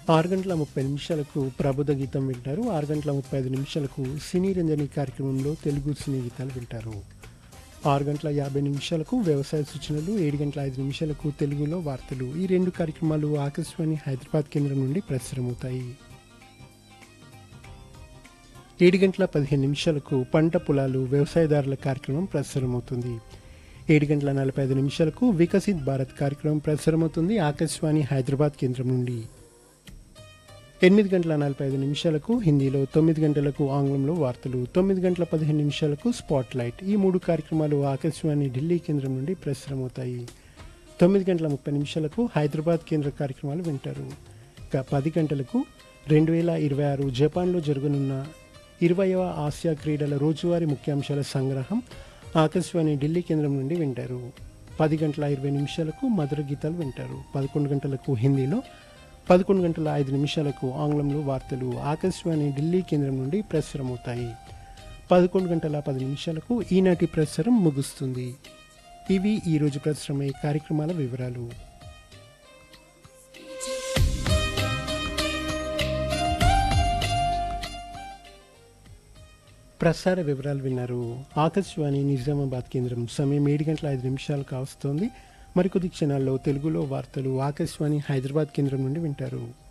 ఆరు గంటల ముప్పై నిమిషాలకు ప్రబుధ గీతం వింటారు ఆరు గంటల ముప్పై ఐదు నిమిషాలకు సినీ రంజని కార్యక్రమంలో తెలుగు సినీ గీతాలు వింటారు ఆరు గంటల యాభై నిమిషాలకు వ్యవసాయ సూచనలు ఏడు గంటల ఐదు నిమిషాలకు తెలుగులో వార్తలు ఈ రెండు కార్యక్రమాలు ఆకాశవాణి హైదరాబాద్ కేంద్రం నుండి ప్రసారమవుతాయి ఏడు గంటల పదిహేను నిమిషాలకు పంట పొలాలు వ్యవసాయదారుల కార్యక్రమం ప్రసారమవుతుంది ఏడు గంటల నలభై ఐదు నిమిషాలకు వికసిత్ భారత్ కార్యక్రమం ప్రసారమవుతుంది ఆకాశవాణి హైదరాబాద్ కేంద్రం నుండి ఎనిమిది గంటల నలభై ఐదు నిమిషాలకు హిందీలో తొమ్మిది గంటలకు ఆంగ్లంలో వార్తలు తొమ్మిది గంటల పదిహేను నిమిషాలకు స్పాట్ లైట్ ఈ మూడు కార్యక్రమాలు ఆకాశవాణి ఢిల్లీ కేంద్రం నుండి ప్రసారమవుతాయి తొమ్మిది గంటల ముప్పై నిమిషాలకు హైదరాబాద్ కేంద్ర కార్యక్రమాలు వింటారు ఇక పది గంటలకు రెండు వేల ఇరవై ఆరు జపాన్లో జరగనున్న ఇరవైవ ఆసియా క్రీడల రోజువారీ ముఖ్యాంశాల సంగ్రహం ఆకాశవాణి ఢిల్లీ కేంద్రం నుండి వింటారు పది గంటల ఇరవై నిమిషాలకు మధుర గీతాలు వింటారు పదకొండు గంటలకు హిందీలో పదకొండు గంటల ఐదు నిమిషాలకు ఆంగ్లంలో వార్తలు ఆకాశవాణి ఢిల్లీ కేంద్రం నుండి ప్రసారమవుతాయి పదకొండు గంటల పది నిమిషాలకు ఈనాటి ప్రసారం ముగుస్తుంది ఇవి ఈరోజు ప్రసారమయ్యే కార్యక్రమాల వివరాలు ప్రసార వివరాలు విన్నారు ఆకాశవాణి నిజామాబాద్ కేంద్రం సమయం ఏడు గంటల ఐదు నిమిషాలు కావస్తోంది మరికొద్ది క్షణాల్లో తెలుగులో వార్తలు ఆకాశవాణి హైదరాబాద్ కేంద్రం నుండి వింటారు